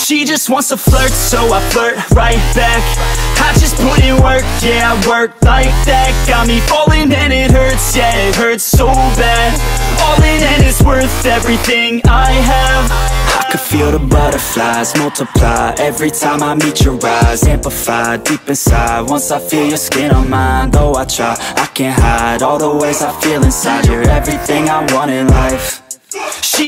She just wants to flirt, so I flirt right back I just put in work, yeah, I work like that Got me falling and it hurts, yeah, it hurts so bad All in and it's worth everything I have I could feel the butterflies multiply Every time I meet your eyes Amplify deep inside Once I feel your skin on mine Though I try, I can't hide All the ways I feel inside You're everything I want in life She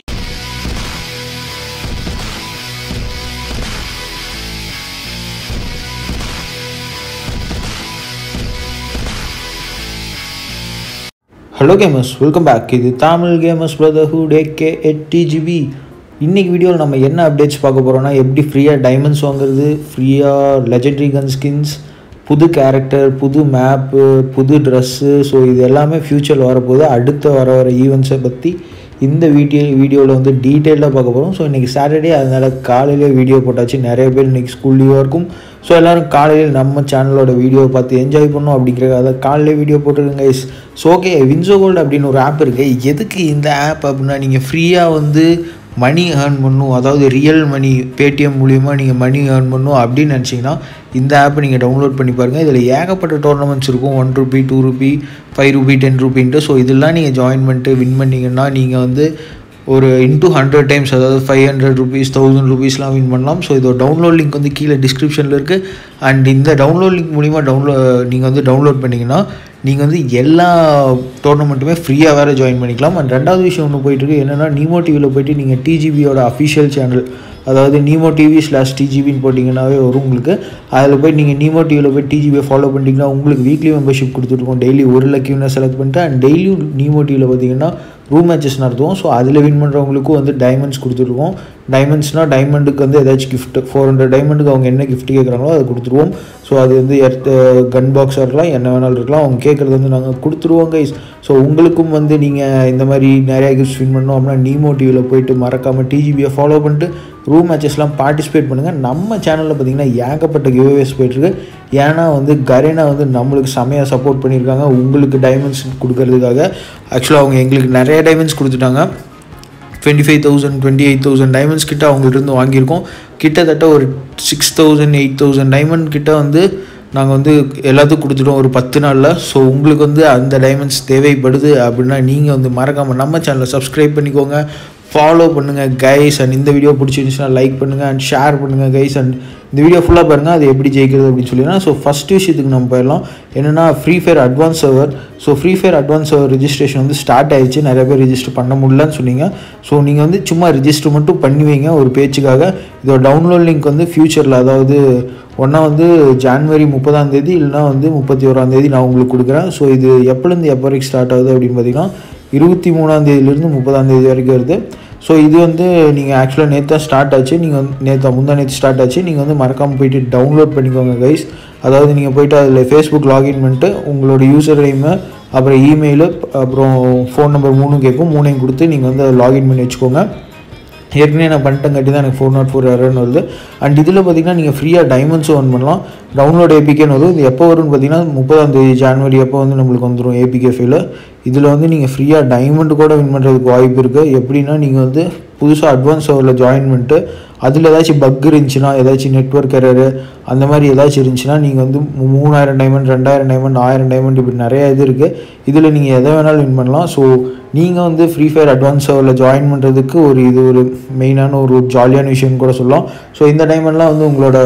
hello gamers welcome back இது Tamil gamers brotherhood ஏகே எட் TGB இன்றைக்கி வீடியோவில் நம்ம என்ன updates பார்க்க போகிறோம்னா எப்படி ஃப்ரீயாக டைமண்ட்ஸ் வாங்குறது ஃப்ரீயாக லெஜெண்டரி கன் ஸ்கின்ஸ் புது கேரக்டர் புது மேப்பு புது ட்ரெஸ்ஸு ஸோ இது எல்லாமே ஃப்யூச்சரில் வரப்போகுது அடுத்த வர வர ஈவெண்ட்ஸை பற்றி இந்த வீடியோ வீடியோவில் வந்து டீட்டெயிலாக பார்க்க போகிறோம் ஸோ இன்றைக்கி சாட்டர்டே அதனால் காலையிலே வீடியோ போட்டாச்சு நிறைய பேர் இன்றைக்கி ஸ்கூல் லீவாக இருக்கும் ஸோ எல்லோரும் காலையில் நம்ம சேனலோட வீடியோவை பார்த்து என்ஜாய் பண்ணோம் அப்படிங்கிறத அதை காலையிலே வீடியோ போட்டுருங்க is so okay WinZO Gold அப்படின்னு ஒரு ஆப் இருக்குது எதுக்கு இந்த ஆப் அப்படின்னா நீங்கள் ஃப்ரீயாக வந்து மணி ஏர்ன் பண்ணும் அதாவது ரியல் மணி பேடிஎம் மூலிமா நீங்கள் மணி ஏர்ன் பண்ணும் அப்படின்னு நினச்சிங்கன்னா இந்த ஆப்பை நீங்கள் டவுன்லோட் பண்ணி பாருங்கள் இதில் ஏகப்பட்ட டோர்னமெண்ட்ஸ் இருக்கும் one rupee two rupee five rupee ten ருபின்ட்டு ஸோ இதெல்லாம் நீங்கள் ஜாயின் பண்ணிட்டு வின் பண்ணிங்கன்னா நீங்கள் வந்து ஒரு இன்டூ ஹண்ட்ரட் டைம்ஸ் அதாவது ஃபைவ் ஹண்ட்ரட் ருபீஸ் தௌசண்ட் ருபீஸ்லாம் வின் பண்ணலாம் ஸோ இதோட டவுன்லோட் லிங்க் வந்து கீழே டிஸ்கிரிப்ஷனில் இருக்குது அண்ட் இந்த டவுன்லோட் லிங்க் மூலிமா டவுன்லோ நீங்கள் வந்து டவுன்லோட் பண்ணிங்கன்னா நீங்கள் வந்து எல்லா டோர்னமெண்ட்டுமே ஃப்ரீயாக வேறு ஜாயின் பண்ணிக்கலாம் அண்ட் ரெண்டாவது விஷயம் ஒன்று போயிட்டுருக்கு என்னென்னா நீமோ டிவியில் போயிட்டு நீங்கள் டிஜிபியோட அஃபிஷியல் சேனல் அதாவது நீமோ டிவி ஸ்லாஷ் டிஜிபின்னு போட்டிங்கன்னாவே வரும் உங்களுக்கு அதில் போய் நீங்கள் நீமோ டிவியில் போய் டிஜிபியை ஃபாலோ பண்ணிட்டீங்கன்னா உங்களுக்கு வீக்லி மெம்பர்ஷிப் கொடுத்துருக்கோம் டெய்லி ஒரு லக்கியூனை செலக்ட் பண்ணிட்டு அண்ட் டெய்லியும் நீமோ டிவியில் பார்த்தீங்கன்னா ரூம் மேட்சஸ் நடத்துவோம் ஸோ அதில் வின் பண்ணுறவங்களுக்கும் வந்து டைமண்ட்ஸ் கொடுத்துருவோம் டைமண்ட்ஸ்னால் டைமண்டுக்கு வந்து ஏதாச்சும் கிஃப்ட் ஃபோர் ஹண்ட்ரட் டைமண்டுக்கு அவங்க என்ன கிஃப்ட் கேட்குறாங்களோ அதை கொடுத்துருவோம் ஸோ அது வந்து எர்த் கன் பாக்ஸாக இருக்கலாம் என்ன வேணாலும் இருக்கலாம் அவங்க கேட்குறது வந்து நாங்கள் கொடுத்துருவோம் கைஸ் ஸோ உங்களுக்கும் வந்து நீங்கள் இந்த மாதிரி நிறையா கிஃப்ட்ஸ் வின் பண்ணோம் அப்படின்னா நீமோ டிவியில் போயிட்டு மறக்காமல் டிஜிபியை ஃபாலோ பண்ணிட்டு ரூம் மேட்சஸ்லாம் பார்ட்டிசிபேட் பண்ணுங்கள் நம்ம சேனலில் பார்த்தீங்கன்னா ஏகப்பட்ட கிவ்அவேஸ் போயிட்டுருக்கு ஏன்னா வந்து கரேனா வந்து நம்மளுக்கு செமையாக சப்போர்ட் பண்ணியிருக்காங்க உங்களுக்கு டைமண்ட்ஸ் கொடுக்கறதுக்காக ஆக்சுவலாக அவங்க எங்களுக்கு நிறைய டைமண்ட்ஸ் கொடுத்துட்டாங்க twenty five thousand twenty eight thousand diamonds கிட்ட அவங்கள்ட்ட வாங்கியிருக்கோம் கிட்டத்தட்ட ஒரு six thousand eight thousand diamond கிட்ட வந்து நாங்கள் வந்து எல்லாத்துக்கும் கொடுத்துட்டோம் ஒரு பத்து நாளில் ஸோ உங்களுக்கு வந்து அந்த டைமண்ட்ஸ் தேவைப்படுது அப்படின்னா நீங்கள் வந்து மறக்காமல் நம்ம சேனலை சப்ஸ்கிரைப் பண்ணிக்கோங்க ஃபாலோ பண்ணுங்கள் கைஸ் அண்ட் இந்த வீடியோ பிடிச்சிருந்துச்சுன்னா லைக் பண்ணுங்கள் அண்ட் ஷேர் பண்ணுங்கள் கைஸ் அண்ட் இந்த வீடியோ ஃபுல்லாக பாருங்கள் அது எப்படி ஜெயிக்கிறது அப்படின்னு சொல்லினா ஸோ ஃபஸ்ட் விஷயத்துக்கு நம்ம போயிடலாம் என்னென்னா Free Fire advance server so Free Fire advance server registration வந்து ஸ்டார்ட் ஆயிடுச்சு நிறைய பேர் ரிஜிஸ்டர் பண்ண முடியலன்னு சொன்னீங்க ஸோ நீங்கள் வந்து சும்மா ரிஜிஸ்டர் மட்டும் பண்ணுவீங்க ஒரு பேச்சுக்காக இதோட டவுன்லோட் லிங்க் வந்து ஃப்யூச்சரில் அதாவது ஒன்றா வந்து ஜான்வரி முப்பதாம் தேதி இல்லைனா வந்து முப்பத்தி ஓராம் தேதி நான் உங்களுக்கு கொடுக்குறேன் ஸோ இது எப்போலேருந்து எப்போ வரைக்கும் ஸ்டார்ட் ஆகுது அப்படின்னு பார்த்தீங்கன்னா இருபத்தி மூணாம் தேதியிலேருந்து முப்பதாம் தேதி வரைக்கும் வருது ஸோ இது வந்து நீங்கள் ஆக்சுவலாக நேற்று தான் ஸ்டார்ட் ஆச்சு நீங்கள் வந்து நேற்று முந்தா நேற்று ஸ்டார்ட் ஆச்சு நீங்கள் வந்து மறக்காமல் போயிட்டு டவுன்லோட் பண்ணிக்கோங்க கைஸ் அதாவது நீங்கள் போயிட்டு அதில் ஃபேஸ்புக் லாகின் பண்ணிட்டு உங்களோட யூசர் நேமு அப்புறம் இமெயிலு அப்புறம் ஃபோன் நம்பர் மூணும் கேட்கும் மூணையும் கொடுத்து நீங்கள் வந்து அதை லாகின் பண்ணி வச்சுக்கோங்க ஏற்கனவே நான் பண்ணிட்டங்காட்டி தான் எனக்கு ஃபோர் நாட் ஃபோர் எரர்னு வருது அண்ட் இதில் பார்த்தீங்கன்னா நீங்கள் ஃப்ரீயாக டைமண்ட்ஸும் ஒன் பண்ணலாம் டவுன்லோட் ஏபிகேன்னு வரும் இது எப்போ வரும்னு பார்த்தீங்கன்னா முப்பதாம் தேதி ஜான்வரி அப்போ வந்து நம்மளுக்கு வந்துடும் ஏபிகே ஃபீல் இதில் வந்து நீங்கள் ஃப்ரீயாக டைமண்ட் கூட வின் பண்ணுறதுக்கு வாய்ப்பு இருக்குது எப்படின்னா நீங்கள் வந்து புதுசாக அட்வான்ஸ் சர்வரில் ஜாயின் பண்ணிட்டு அதில் ஏதாச்சும் பக் இருந்துச்சுன்னா ஏதாச்சும் நெட்ஒர்க் எரரு அந்த மாதிரி ஏதாச்சும் இருந்துச்சுன்னா நீங்கள் வந்து மூணாயிரம் டைமண்ட் ரெண்டாயிரம் டைமண்ட் ஆயிரம் டைமண்ட் இப்படி நிறைய இது இருக்குது இதில் நீங்கள் எதை வேணாலும் வின் பண்ணலாம் ஸோ நீங்கள் வந்து ஃப்ரீ ஃபயர் அட்வான்ஸ் சர்வரில் ஜாயின் பண்ணுறதுக்கு ஒரு இது ஒரு மெயினான ஒரு ஜாலியான விஷயம்னு கூட சொல்லலாம் ஸோ இந்த டைமெல்லாம் வந்து உங்களோட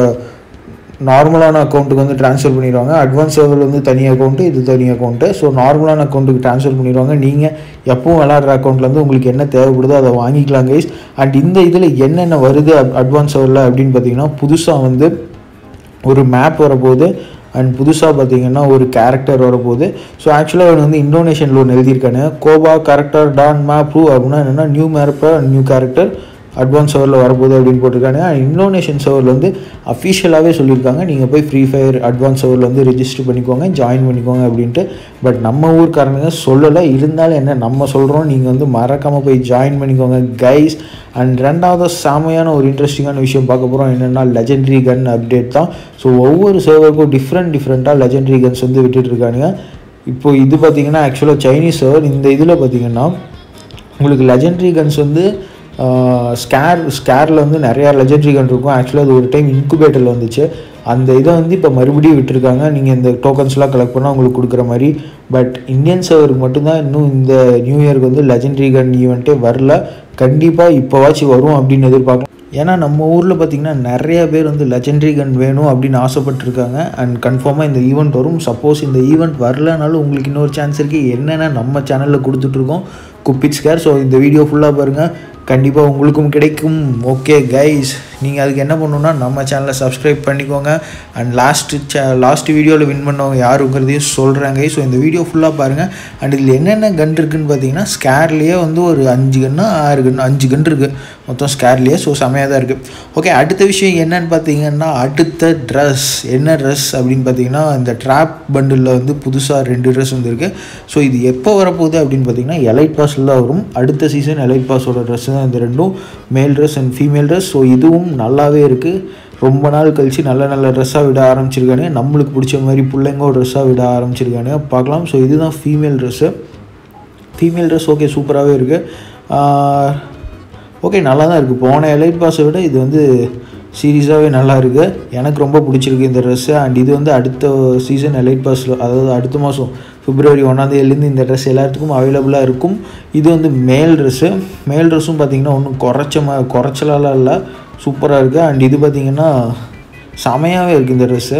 நார்மலான அக்கௌண்ட்டுக்கு வந்து ட்ரான்ஸ்ஃபர் பண்ணிடுவாங்க அட்வான்ஸ் சர்வர் வந்து தனி அக்கௌண்ட்டு இது தனி அக்கௌண்ட்டு ஸோ நார்மலான அக்கௌண்ட்டுக்கு ட்ரான்ஸ்ஃபர் பண்ணிடுவாங்க நீங்கள் எப்பவும் விளாட்ற அக்கௌண்ட்லேருந்து உங்களுக்கு என்ன தேவைப்படுதோ அதை வாங்கிக்கலாம் கைஸ் அண்ட் இந்த இதில் என்னென்ன வருது அட்வான்ஸ் சர்வரில் அப்படின்னு பார்த்தீங்கன்னா புதுசாக வந்து ஒரு மேப் வரப்போகுது அண்ட் புதுசாக பார்த்தீங்கன்னா ஒரு கேரக்டர் வரப்போகுது ஸோ ஆக்சுவலாக அவன் வந்து இந்தோனேஷியனில் ஒன்று எழுதியிருக்கானு கோபா கேரக்டர் டான் மேப் ப்ரூ அப்படின்னா என்னென்னா நியூ மேப்பை நியூ கேரக்டர் அட்வான்ஸ் சர்வரில் வரப்போகுது அப்படின்னு போட்டிருக்காங்க இந்தோனேஷியன் சர்வரில் வந்து அஃபிஷியலாகவே சொல்லியிருக்காங்க நீங்கள் போய் ஃப்ரீ ஃபயர் அட்வான்ஸ் சர்வரில் வந்து ரிஜிஸ்டர் பண்ணிக்கோங்க ஜாயின் பண்ணிக்கோங்க அப்படின்ட்டு பட் நம்ம ஊர்க்காரங்க சொல்லலை இருந்தாலும் என்ன நம்ம சொல்கிறோம் நீங்கள் வந்து மறக்காமல் போய் ஜாயின் பண்ணிக்கோங்க கைஸ் அண்ட் ரெண்டாவது செமையான ஒரு இன்ட்ரெஸ்டிங்கான விஷயம் பார்க்க போகிறோம் என்னென்னா லெஜெண்டரி கன் அப்டேட் தான் ஸோ ஒவ்வொரு சர்வருக்கும் டிஃப்ரெண்ட் டிஃப்ரெண்ட்டாக லெஜெண்டரி கன்ஸ் வந்து விட்டுட்டு இருக்காங்க இப்போ இது பார்த்தீங்கன்னா ஆக்சுவலாக சைனீஸ் சர்வர் இந்த இதில் பார்த்தீங்கன்னா உங்களுக்கு லெஜெண்டரி கன்ஸ் வந்து ஸ்கேர் ஸ்கேரில் வந்து நிறையா லெஜெண்டரி கன் இருக்கும் ஆக்சுவலாக அது ஒரு டைம் இன்குபேட்டரில் வந்துச்சு அந்த இதை வந்து இப்போ மறுபடியும் விட்டுருக்காங்க நீங்கள் இந்த டோக்கன்ஸ்லாம் கலெக்ட் பண்ணால் உங்களுக்கு கொடுக்குற மாதிரி பட் இந்தியன் சர்வருக்கு மட்டும்தான் இன்னும் இந்த நியூ இயருக்கு வந்து லெஜெண்டரி கன் ஈவெண்ட்டே வரல கண்டிப்பாக இப்போவாச்சும் வரும் அப்படின்னு எதிர்பார்க்கலாம் ஏன்னா நம்ம ஊரில் பார்த்திங்கன்னா நிறைய பேர் வந்து லெஜெண்டரி கன் வேணும் அப்படின்னு ஆசைப்பட்டிருக்காங்க அண்ட் கன்ஃபார்மாக இந்த ஈவெண்ட் வரும் சப்போஸ் இந்த ஈவெண்ட் வரலனாலும் உங்களுக்கு இன்னொரு சான்ஸ் இருக்குது என்னென்னா நம்ம சேனலில் கொடுத்துட்ருக்கோம் குப்பிட் ஸ்கேர் ஸோ இந்த வீடியோ ஃபுல்லாக பாருங்கள் கண்டிப்பாக உங்களுக்கும் கிடைக்கும் ஓகே கைஸ் நீங்கள் அதுக்கு என்ன பண்ணணுன்னா நம்ம சேனலை சப்ஸ்கிரைப் பண்ணிக்கோங்க அண்ட் லாஸ்ட்டு சே லாஸ்ட் வீடியோவில் வின் பண்ணவங்க யாருங்கிறதையும் சொல்கிறாங்க ஸோ இந்த வீடியோ ஃபுல்லாக பாருங்கள் அண்ட் இதில் என்னென்ன கன் இருக்குன்னு பார்த்தீங்கன்னா ஸ்கேர்லேயே வந்து ஒரு அஞ்சு கன்று ஆறு கன்று அஞ்சு கன் இருக்குது மொத்தம் ஸ்கேர்லேயே ஸோ செமையாக தான் இருக்குது ஓகே அடுத்த விஷயம் என்னன்னு பார்த்தீங்கன்னா அடுத்த ட்ரெஸ் என்ன ட்ரெஸ் அப்படின்னு பார்த்தீங்கன்னா இந்த ட்ராப் பண்டிலில் வந்து புதுசாக ரெண்டு ட்ரெஸ் வந்திருக்கு ஸோ இது எப்போ வரப்போகுது அப்படின்னு பார்த்தீங்கன்னா எலைட் பாஸில் தான் வரும் அடுத்த சீசன் எலைட் பாஸோட ட்ரெஸ் தான் இந்த ரெண்டும் male dress and female dress so இதுவும் நல்லாவே இருக்குது ரொம்ப நாள் கழித்து நல்ல நல்ல ட்ரெஸ்ஸாக விட ஆரம்பிச்சிருக்கானு நம்மளுக்கு பிடிச்ச மாதிரி பிள்ளைங்க ஒரு ட்ரெஸ்ஸாக விட ஆரம்பிச்சிருக்கானு பார்க்கலாம் ஸோ இதுதான் female dress female dress okay சூப்பராகவே இருக்குது ஓகே நல்லா தான் இருக்குது போன எலைட் பாஸை விட இது வந்து சீரியஸாகவே நல்லா இருக்குது எனக்கு ரொம்ப பிடிச்சிருக்கு இந்த ட்ரெஸ்ஸு அண்ட் இது வந்து அடுத்த சீசன் எலைட் பாஸில் அதாவது அடுத்த மாதம் பிப்ரவரி ஒன்றாந்தேதியிலேருந்து இந்த ட்ரெஸ் எல்லாத்துக்கும் அவைலபிளாக இருக்கும் இது வந்து மேல் ட்ரெஸ்ஸு மேல் ட்ரெஸ்ஸும் பார்த்திங்கன்னா ஒன்றும் குறைச்ச மா குறைச்சலாலாம் இல்லை சூப்பராக இருக்குது அண்ட் இது பார்த்திங்கன்னா செமையாகவே இருக்குது இந்த ட்ரெஸ்ஸு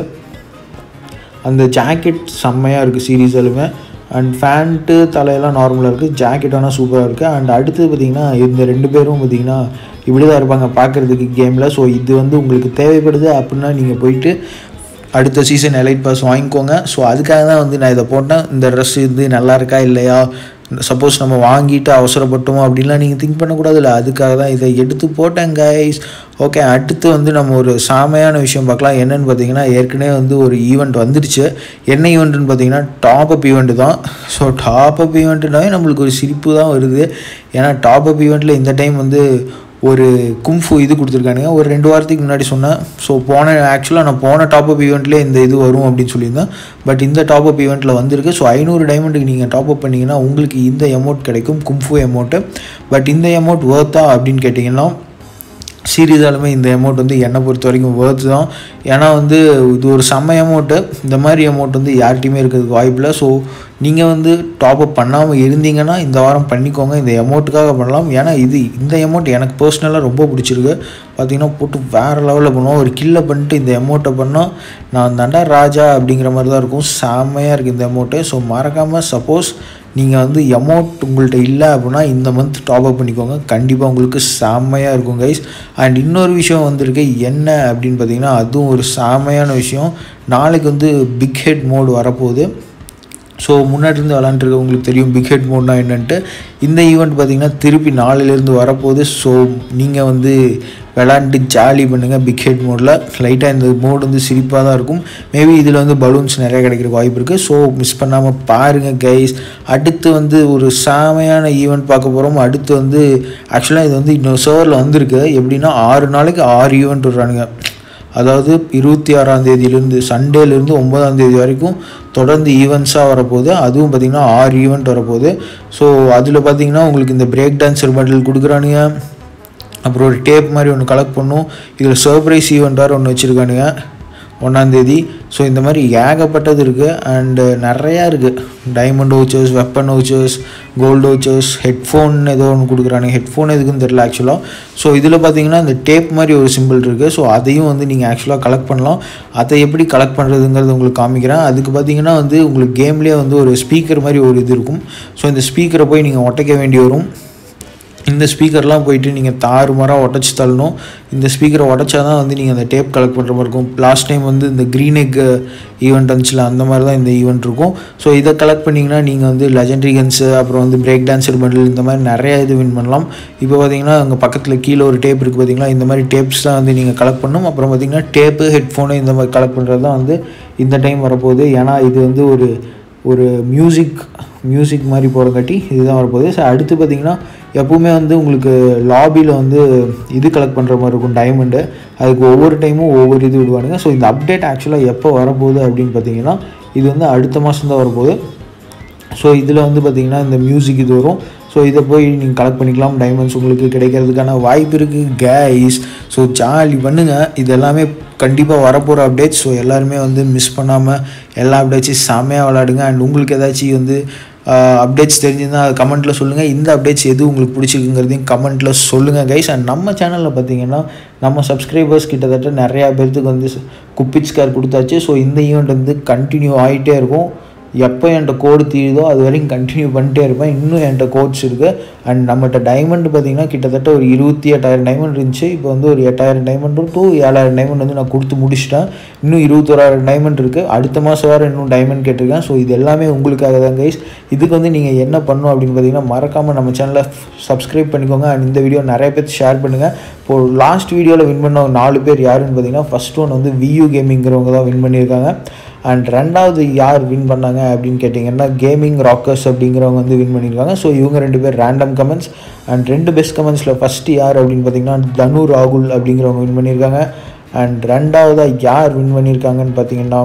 அந்த ஜாக்கெட் செம்மையாக இருக்குது சீரீஸாலுமே அண்ட் ஃபேண்ட்டு தலையெல்லாம் நார்மலாக இருக்குது ஜாக்கெட் ஆனால் சூப்பராக இருக்குது அண்ட் அடுத்தது பார்த்திங்கன்னா இந்த ரெண்டு பேரும் பார்த்திங்கன்னா இப்படி தான் இருப்பாங்க பார்க்குறதுக்கு கேமில் ஸோ இது வந்து உங்களுக்கு தேவைப்படுது அப்படின்னா நீங்கள் போயிட்டு அடுத்த சீசன் எலைட் பாஸ் வாங்கிக்கோங்க ஸோ அதுக்காக தான் வந்து நான் இதை போட்டேன் இந்த ட்ரெஸ் இது நல்லா இருக்கா இல்லையா சப்போஸ் நம்ம வாங்கிட்டு அவசரப்பட்டோமோ அப்படின்லாம் நீங்கள் திங்க் பண்ணக்கூடாதுல்ல அதுக்காக தான் இதை எடுத்து போட்டேன் கைஸ் ஓகே அடுத்து வந்து நம்ம ஒரு சாமையான விஷயம் பார்க்கலாம் என்னென்னு பார்த்தீங்கன்னா ஏற்கனவே வந்து ஒரு ஈவெண்ட் வந்துடுச்சு என்ன ஈவெண்ட்டுன்னு பார்த்தீங்கன்னா டாப் அப் ஈவெண்ட்டு தான் ஸோ டாப் அப் ஈவெண்ட்டுனாவே நம்மளுக்கு ஒரு சிரிப்பு தான் வருது ஏன்னா டாப் அப் ஈவெண்ட்டில் இந்த டைம் வந்து ஒரு கும்ஃபு இது கொடுத்துருக்கானுங்க ஒரு ரெண்டு வாரத்துக்கு முன்னாடி சொன்னேன் ஸோ போன ஆக்சுவலாக நான் போன டாப் அப் ஈவெண்ட்லேயே இந்த இது வரும் அப்படின்னு சொல்லியிருந்தேன் பட் இந்த டாப் அப் ஈவெண்ட்டில் வந்திருக்கு ஸோ ஐநூறு டைமண்டுக்கு நீங்கள் டாப் அப் பண்ணிங்கன்னா உங்களுக்கு இந்த எமௌண்ட் கிடைக்கும் கும்ஃபு எமௌண்ட்டு பட் இந்த எமௌண்ட் ஒர்த்தா அப்படின்னு கேட்டிங்கன்னா சீரியஸாலுமே இந்த அமௌண்ட் வந்து என்னை பொறுத்த வரைக்கும் ஒர்த்து தான் ஏன்னா வந்து இது ஒரு செம்ம அமௌண்ட்டு இந்த மாதிரி அமௌண்ட் வந்து யார்கிட்டையுமே இருக்கிறதுக்கு வாய்ப்பில்லை ஸோ நீங்கள் வந்து டாப் அப் பண்ணாமல் இருந்தீங்கன்னா இந்த வாரம் பண்ணிக்கோங்க இந்த அமௌண்ட்டுக்காக பண்ணலாம் ஏன்னா இது இந்த அமௌண்ட் எனக்கு பர்சனலாக ரொம்ப பிடிச்சிருக்கு பார்த்தீங்கன்னா போட்டு வேறு லெவலில் பண்ணுவோம் ஒரு கில்லை பண்ணிட்டு இந்த அமௌண்ட்டை பண்ணால் நான் தாண்டா ராஜா அப்படிங்கிற மாதிரி தான் இருக்கும் செம்மையாக இருக்குது இந்த அமௌண்ட்டு ஸோ மறக்காமல் சப்போஸ் நீங்கள் வந்து அமௌண்ட் உங்கள்கிட்ட இல்லை அப்படின்னா இந்த மந்த் டாப் அப் பண்ணிக்கோங்க கண்டிப்பாக உங்களுக்கு செம்மையாக இருக்கும் கைஸ் அண்ட் இன்னொரு விஷயம் வந்திருக்கு என்ன அப்படின்னு பார்த்தீங்கன்னா அதுவும் ஒரு செம்மையான விஷயம் நாளைக்கு வந்து பிக் ஹெட் மோடு வரப்போகுது ஸோ முன்னாடி இருந்து விளாண்டுருக்கவங்களுக்கு தெரியும் பிக் ஹெட் மோட்னா என்னன்ட்டு இந்த ஈவெண்ட் பார்த்திங்கன்னா திருப்பி நாளையிலேருந்து வரப்போகுது ஸோ நீங்கள் வந்து விளாண்டு ஜாலி பண்ணுங்கள் பிக் ஹெட் மோடில் லைட்டாக இந்த மோடு வந்து சிரிப்பாக தான் இருக்கும் மேபி இதில் வந்து பலூன்ஸ் நிறைய கிடைக்கிற வாய்ப்பு இருக்குது ஸோ மிஸ் பண்ணாமல் பாருங்கள் கைஸ் அடுத்து வந்து ஒரு சாமையான ஈவெண்ட் பார்க்க போகிறோம் அடுத்து வந்து ஆக்சுவலாக இது வந்து இன்னொரு சர்வரில் வந்திருக்கு எப்படின்னா ஆறு நாளைக்கு ஆறு ஈவெண்ட் விட்றானுங்க அதாவது இருபத்தி ஆறாம் தேதியிலேருந்து சண்டேலேருந்து ஒன்பதாம் தேதி வரைக்கும் தொடர்ந்து ஈவெண்ட்ஸாக வரப்போகுது அதுவும் பார்த்திங்கன்னா ஆறு ஈவெண்ட் வரப்போகுது ஸோ அதில் பார்த்திங்கன்னா உங்களுக்கு இந்த பிரேக் டான்ஸர் பண்டில் கொடுக்குறானுங்க அப்புறம் ஒரு டேப் மாதிரி ஒன்று கலெக்ட் பண்ணும் இதில் சர்ப்ரைஸ் ஈவெண்ட் வேறு ஒன்று வச்சுருக்கானுங்க ஒன்றாந்தேதி ஸோ இந்த மாதிரி ஏகப்பட்டது இருக்குது அண்டு நிறையா இருக்குது diamond vouchers weapon vouchers gold vouchers headphone ஏதோ ஒன்று கொடுக்குறானுங்க ஹெட்ஃபோன் எதுக்குன்னு தெரில ஆக்சுவலாக ஸோ இதில் பார்த்தீங்கன்னா இந்த டேப் மாதிரி ஒரு சிம்பிள் இருக்குது ஸோ அதையும் வந்து நீங்கள் ஆக்சுவலாக கலெக்ட் பண்ணலாம் அதை எப்படி கலெக்ட் பண்ணுறதுங்கிறது உங்களுக்கு காமிக்கிறேன் அதுக்கு பார்த்தீங்கன்னா வந்து உங்களுக்கு கேம்லேயே வந்து ஒரு ஸ்பீக்கர் மாதிரி ஒரு இது இருக்கும் ஸோ இந்த ஸ்பீக்கரை போய் நீங்கள் ஒட்டைக்க வேண்டி வரும் இந்த ஸ்பீக்கர்லாம் போயிட்டு நீங்கள் தாறுமாறாக உடச்சி தள்ளணும் இந்த ஸ்பீக்கரை உடச்சா தான் வந்து நீங்கள் அந்த டேப் கலெக்ட் பண்ணுற மாதிரி இருக்கும் லாஸ்ட் டைம் வந்து இந்த க்ரீன் எக் ஈவெண்ட் வந்துச்சுல அந்த மாதிரி தான் இந்த ஈவெண்ட் இருக்கும் ஸோ இதை கலெக்ட் பண்ணிங்கன்னா நீங்கள் வந்து லெஜெண்டரி கன்ஸு அப்புறம் வந்து பிரேக் டான்ஸர் பண்டில் இந்த மாதிரி நிறையா இது வின் பண்ணலாம் இப்போ பார்த்தீங்கன்னா அங்கே பக்கத்தில் கீழே ஒரு டேப் இருக்குது பார்த்தீங்களா இந்த மாதிரி டேப்ஸ் தான் வந்து நீங்கள் கலெக்ட் பண்ணணும் அப்புறம் பார்த்தீங்கன்னா டேப்பு ஹெட்ஃபோனு இந்த மாதிரி கலெக்ட் பண்ணுறது தான் வந்து இந்த டைம் வரப்போகுது ஏன்னா இது வந்து ஒரு ஒரு மியூசிக் மியூசிக் மாதிரி போகிறங்காட்டி இதுதான் வரப்போகுது ஸோ அடுத்து பார்த்திங்கன்னா எப்போவுமே வந்து உங்களுக்கு லாபியில் வந்து இது கலெக்ட் பண்ணுற மாதிரி இருக்கும் டைமண்டு அதுக்கு ஒவ்வொரு டைமும் ஒவ்வொரு இது விடுவானுங்க ஸோ இந்த அப்டேட் ஆக்சுவலாக எப்போ வரப்போகுது அப்படின்னு பார்த்தீங்கன்னா இது வந்து அடுத்த மாதம் தான் வரப்போகுது ஸோ இதில் வந்து பார்த்திங்கன்னா இந்த மியூசிக் இது வரும் ஸோ இதை போய் நீங்கள் கலெக்ட் பண்ணிக்கலாம் டைமண்ட்ஸ் உங்களுக்கு கிடைக்கிறதுக்கான வாய்ப்பு இருக்குது கேஸ் ஸோ ஜாலி பண்ணுங்கள் இது எல்லாமே கண்டிப்பாக வரப்போகிற அப்டேட்ஸ் ஸோ எல்லாருமே வந்து மிஸ் பண்ணாமல் எல்லா அப்டேட்ஸையும் செம்மையாக விளாடுங்க அண்ட் உங்களுக்கு ஏதாச்சும் வந்து அப்டேட்ஸ் தெரிஞ்சிருந்தால் அது கமெண்ட்டில் சொல்லுங்கள் இந்த அப்டேட்ஸ் எது உங்களுக்கு பிடிச்சிருக்குங்கிறதையும் கமெண்ட்டில் சொல்லுங்கள் கைஸ் அண்ட் நம்ம சேனலில் பார்த்தீங்கன்னா நம்ம சப்ஸ்கிரைபர்ஸ் கிட்டத்தட்ட நிறையா பேர்த்துக்கு வந்து குப்பிச் கார் கொடுத்தாச்சு ஸோ இந்த ஈவெண்ட் வந்து கண்டினியூ ஆகிட்டே இருக்கும் எப்போ என்கிட்ட கோடு தீருதோ அது வரைக்கும் கண்டினியூ பண்ணிட்டே இருப்பேன் இன்னும் என்கிட்ட கோட்ஸ் இருக்குது அண்ட் நம்மகிட்ட டைமண்ட் பார்த்திங்கன்னா கிட்டத்தட்ட ஒரு இருபத்தி எட்டாயிரம் டைமண்ட் இருந்துச்சு இப்போ வந்து ஒரு எட்டாயிரம் டைமண்டும் டூ ஏழாயிரம் டைமண்ட் வந்து நான் கொடுத்து முடிச்சிட்டேன் இன்னும் இருபத்தோராயிரம் டைமண்ட் இருக்குது அடுத்த மாதம் வேறு இன்னும் டைமண்ட் கேட்டிருக்கேன் ஸோ இது எல்லாமே உங்களுக்காக தான் கைஸ் இதுக்கு வந்து நீங்கள் என்ன பண்ணணும் அப்படின்னு பார்த்தீங்கன்னா மறக்காமல் நம்ம சேனலை சப்ஸ்கிரைப் பண்ணிக்கோங்க அண்ட் இந்த வீடியோ நிறைய பேர் ஷேர் பண்ணுங்கள் இப்போது லாஸ்ட் வீடியோவில் வின் பண்ண நாலு பேர் யாருன்னு பார்த்தீங்கன்னா ஃபஸ்ட் ஒன் வந்து வியூ கேமிங்கிறவங்க தான் வின் பண்ணியிருக்காங்க அண்ட் ரெண்டாவது யார் வின் பண்ணாங்க அப்படின்னு கேட்டிங்கன்னா கேமிங் ராக்கர்ஸ் அப்படிங்கிறவங்க வந்து வின் பண்ணியிருக்காங்க ஸோ இவங்க ரெண்டு பேர் ரேண்டம் கமெண்ட்ஸ் அண்ட் ரெண்டு பெஸ்ட் கமெண்ட்ஸில் ஃபஸ்ட்டு யார் அப்படின்னு பார்த்தீங்கன்னா தனு ராகுல் அப்படிங்கிறவங்க வின் பண்ணியிருக்காங்க அண்ட் ரெண்டாவதாக யார் வின் பண்ணியிருக்காங்கன்னு பார்த்தீங்கன்னா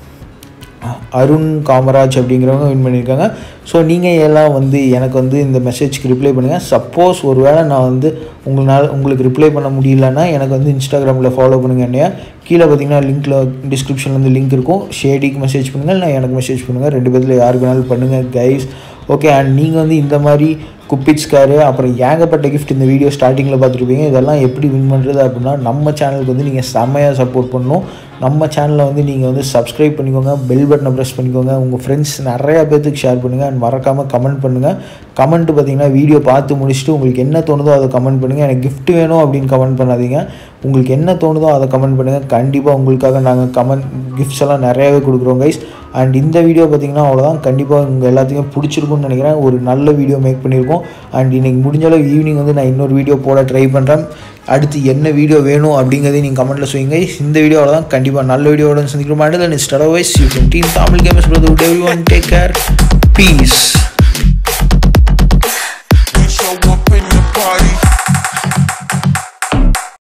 அருண் காமராஜ் அப்படிங்கிறவங்க வின் பண்ணியிருக்காங்க ஸோ நீங்கள் எல்லாம் வந்து எனக்கு வந்து இந்த மெசேஜ்க்கு ரிப்ளை பண்ணுங்கள் சப்போஸ் ஒரு வேளை நான் வந்து உங்களால் உங்களுக்கு ரிப்ளை பண்ண முடியலன்னா எனக்கு வந்து இன்ஸ்டாகிராமில் ஃபாலோ பண்ணுங்கள் என்னையா கீழே பார்த்தீங்கன்னா லிங்க்கில் டிஸ்கிரிப்ஷனில் வந்து லிங்க் இருக்கும் ஷேடிக்கு மெசேஜ் பண்ணுங்கள் இல்லை எனக்கு மெசேஜ் பண்ணுங்கள் ரெண்டு பேரில் யாருக்கு வேணாலும் பண்ணுங்கள் கைஸ் ஓகே அண்ட் நீங்கள் வந்து இந்த மாதிரி குப்பிட்ஸ் காரு அப்புறம் ஏகப்பட்ட கிஃப்ட் இந்த வீடியோ ஸ்டார்டிங்கில் பார்த்துருப்பீங்க இதெல்லாம் எப்படி வின் பண்ணுறது அப்படின்னா நம்ம சேனலுக்கு வந்து நீங்கள் செம்மையாக சப்போர்ட் பண்ணணும் நம்ம சேனலை வந்து நீங்கள் வந்து சப்ஸ்கிரைப் பண்ணிக்கோங்க பெல் பட்டனை ப்ரெஸ் பண்ணிக்கோங்க உங்கள் ஃப்ரெண்ட்ஸ் நிறையா பேர்த்துக்கு ஷேர் பண்ணுங்கள் அண்ட் மறக்காமல் கமெண்ட் பண்ணுங்கள் கமெண்ட் பார்த்தீங்கன்னா வீடியோ பார்த்து முடிச்சுட்டு உங்களுக்கு என்ன தோணுதோ அதை கமெண்ட் பண்ணுங்கள் எனக்கு gift வேணும் அப்படின்னு கமெண்ட் பண்ணாதீங்க உங்களுக்கு என்ன தோணுதோ அதை கமெண்ட் பண்ணுங்கள் கண்டிப்பாக உங்களுக்காக நாங்கள் கமெண்ட் கிஃப்ட்ஸ் எல்லாம் நிறையாவே கொடுக்குறோம் கைஸ் அண்ட் இந்த வீடியோ பார்த்தீங்கன்னா அவ்வளோதான் கண்டிப்பாக உங்கள் எல்லாத்துக்கும் பிடிச்சிருக்கும்னு நினைக்கிறேன் ஒரு நல்ல வீடியோ மேக் பண்ணியிருக்கோம் அண்ட் இன்னைக்கு முடிஞ்ச அளவு ஈவினிங் வந்து நான் இன்னொரு வீடியோ போட ட்ரை பண்ணுறேன் அடுத்து என்ன வீடியோ வேணும் அப்படிங்கிறதையும் நீங்கள் கமெண்ட்டில் சொல்லுங்க இந்த வீடியோவில் தான் கண்டிப்பாக நல்ல வீடியோட சந்திக்கிறோம் and then it's otherwise you can team Tamil games brother everyone take care piece